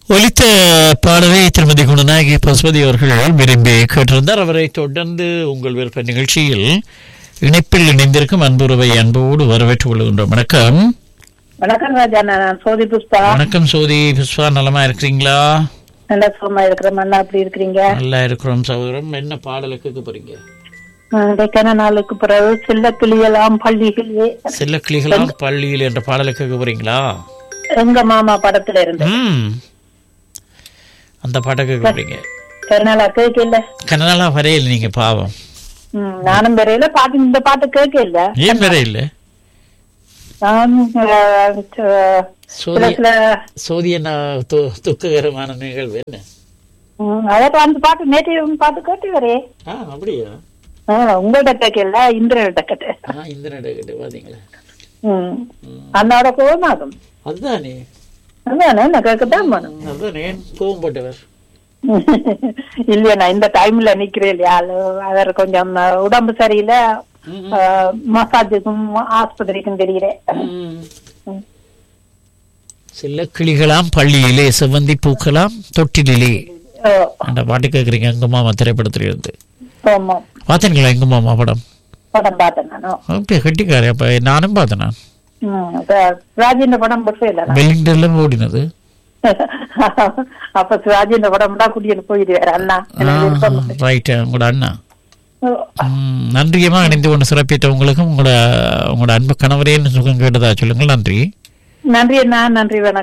ஒலித்த பாடலை திருமதி குணநாயகி பசுபதி அவர்கள் விரும்பி கேட்டிருந்தார் அவரை தொடர்ந்து உங்கள் விருப்ப நிகழ்ச்சியில் இணைப்பில் இணைந்திருக்கும் அன்புறவை அன்போடு வரவேற்றுக் கொள்கின்றோம் வணக்கம் வணக்கம் ராஜா நான் சோதி புஷ்பா வணக்கம் சோதி புஷ்பா நலமா இருக்கிறீங்களா நல்லா சுகமா இருக்கிறேன் அண்ணா அப்படி இருக்கிறீங்க நல்லா இருக்கிறோம் சகோதரம் என்ன பாடலை கேட்க போறீங்க இடைக்கான நாளுக்கு பிறகு செல்ல கிளியலாம் பள்ளிகளே செல்ல கிளிகளாம் பள்ளியில் என்ற பாடலை கேட்க போறீங்களா எங்க மாமா படத்துல இருந்து ம் அந்த பாட்டை கேட்க போறீங்க கருணாலா கேட்கல கனடா வரையில் நீங்க பாவம் ம், நானும் வரையில பாட்டு இந்த பாட்டு கேட்கல ஏன் வரையில் நான் அஹ், அஹ், சில சோதி சில சோதி என்ன து- துக்ககரமான நிகழ்வு என்ன ம், அதாவது அந்த பாட்டு நேற்று பாட்டு கேட்டு வரே ஆ அப்படியா உங்கள்கிட்ட கேட்கல இந்திரன்கிட்ட கேட்டேன் ஆ இந்த நடக்கிட்டு பாத்தீங்களா ம். அண்ணாவோட கோபமாகும் அதுதானே அதானே நான் கேட்கத்தான் போனோம் அதுதானே கோவம் போட்டவர் இல்லையா நான் இந்த டைம்ல நிக்கிறேன் இல்லையா அது அவர் கொஞ்சம் உடம்பு சரியில்லை மசாஜுக்கும் ஆஸ்பத்திரிக்கும் தெரிகிறேன் ம். சில கிளிகளாம் பள்ளியிலே செவ்வந்தி பூக்கலாம் தொட்டிலே ஓ, அந்த பாட்டு கேட்குறீங்க எங்க மாமா திரைப்படத்துல இருந்து ஆமா பார்த்தீங்களா எங்க மாமா படம் படம் பார்த்தேன் நானும் அப்போ கட்டிக்காரு அப்ப நானும் பார்த்தேன் நான் ம், அப்ப ராஜேந்திர படம் பற்றி இல்லை நான். வெலிங்டன்ல ஓடினது அப்ப ராஜேந்திர படம் தான் கூட்டிட்டு போயிடுவாரு அண்ணா எனக்கு விருப்பம் இல்லை. ரைட் உங்களோட அண்ணா ஓ, ம், நன்றியமா இணைந்து கொண்டு சிறப்பித்த உங்களுக்கும் உங்களோட உங்களோட அன்பு கணவரே சுகம் கேட்டதா சொல்லுங்கள் நன்றி நன்றி அண்ணா நன்றி வணக்கம்